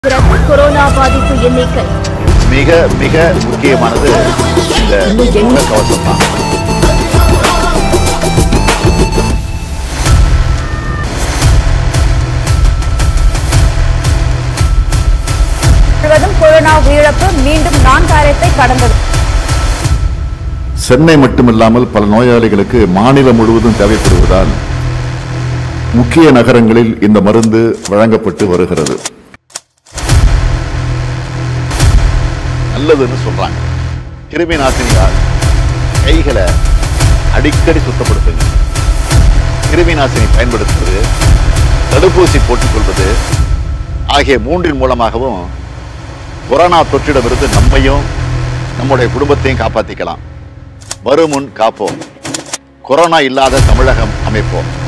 பிறகு கொரோனா பாதிப்பு எண்ணிக்கை மிக மிக முக்கியமானது இந்த முகக்கவசம் தான் முழுவதும் கொரோனா உயிரிழப்பு மீண்டும் நான்காயிரத்தை கடந்தது சென்னை மட்டுமில்லாமல் பல நோயாளிகளுக்கு மாநிலம் முழுவதும் தேவைப்படுவதால் முக்கிய நகரங்களில் இந்த மருந்து வழங்கப்பட்டு வருகிறது நல்லதுன்னு சொல்றாங்க கிருமி நாசினியால் கைகளை அடிக்கடி சுத்தப்படுத்துங்க கிருமி நாசினி பயன்படுத்துவது தடுப்பூசி போட்டுக்கொள்வது ஆகிய மூன்றின் மூலமாகவும் கொரோனா தொற்றிடமிருந்து நம்மையும் நம்முடைய குடும்பத்தையும் காப்பாற்றிக்கலாம் வருமுன் காப்போம் கொரோனா இல்லாத தமிழகம் அமைப்போம்